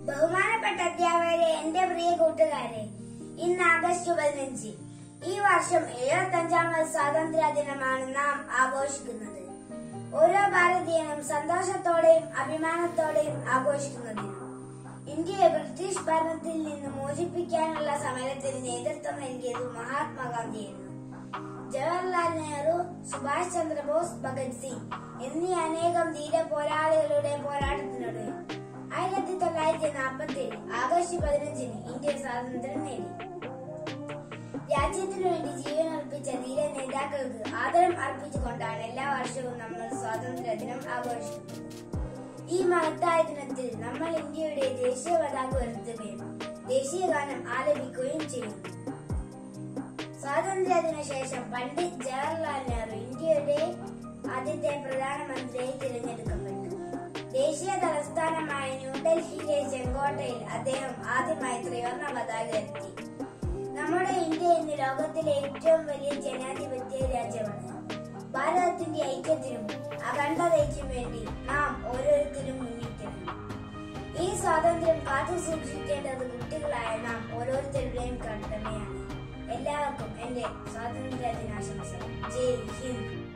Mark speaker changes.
Speaker 1: ബഹുമാനപ്പെട്ട അധ്യാപകരെ എന്റെ പ്രിയ കൂട്ടുകാരെ ഇന്ന് ആഗസ്റ്റ് പതിനഞ്ച് ഈ വർഷം എഴുപത്തഞ്ചാമത് സ്വാതന്ത്ര്യ ദിനമാണ് നാം ആഘോഷിക്കുന്നത് ഓരോ ഭാരതീയനും സന്തോഷത്തോടെയും അഭിമാനത്തോടെയും ആഘോഷിക്കുന്ന ദിനം ഇന്ത്യയെ ബ്രിട്ടീഷ് ഭരണത്തിൽ നിന്ന് മോചിപ്പിക്കാനുള്ള സമരത്തിന് നേതൃത്വം നൽകിയത് മഹാത്മാഗാന്ധിയായിരുന്നു ജവഹർലാൽ നെഹ്റു സുഭാഷ് ചന്ദ്രബോസ് ഭഗത് സിംഗ് എന്നീ അനേകം ധീര പോരാളികളുടെ പോരാട്ടത്തിനൊടുവിൽ ആയിരത്തി തൊള്ളായിരത്തി നാൽപ്പത്തി ഏഴ് ആഗസ്റ്റ് പതിനഞ്ചിന് ഇന്ത്യ സ്വാതന്ത്ര്യം നേടി രാജ്യത്തിനു വേണ്ടി ജീവൻ അർപ്പിച്ച ധീര നേതാക്കൾക്ക് ആദരം അർപ്പിച്ചുകൊണ്ടാണ് എല്ലാ വർഷവും നമ്മൾ സ്വാതന്ത്ര്യ ദിനം ആഘോഷിക്കുന്നത് ഈ മഹത്തായ ദിനത്തിൽ നമ്മൾ ഇന്ത്യയുടെ ദേശീയ പതാക ഉയർത്തുകയും ദേശീയ ഗാനം ആലപിക്കുകയും ചെയ്യുന്നു സ്വാതന്ത്ര്യത്തിനു ശേഷം പണ്ഡിറ്റ് ജവഹർലാൽ നെഹ്റു ഇന്ത്യയുടെ ആദ്യത്തെ പ്രധാനമന്ത്രിയായി തിരഞ്ഞെടുക്കപ്പെട്ടു ദേശീയ തലസ്ഥാനമായ ന്യൂഡൽഹിയിലെ ചെങ്കോട്ടയിൽ അദ്ദേഹം ആദ്യമായി ത്രിവർണ പതാക എത്തി നമ്മുടെ ഇന്ത്യ ഇന്ന് ലോകത്തിലെ ഏറ്റവും വലിയ ജനാധിപത്യ രാജ്യമാണ് ഭാരതത്തിന്റെ ഐക്യത്തിനും അഖണ്ഡതയ്ക്കും വേണ്ടി നാം ഓരോരുത്തരും മുന്നിക്കണം ഈ സ്വാതന്ത്ര്യം കാത്തു സൂക്ഷിക്കേണ്ടത് കുട്ടികളായ നാം ഓരോരുത്തരുടെയും കടമയാണ് എല്ലാവർക്കും എന്റെ സ്വാതന്ത്ര്യ ദിനാശംസകൾ ജയ് ഹിന്ദ്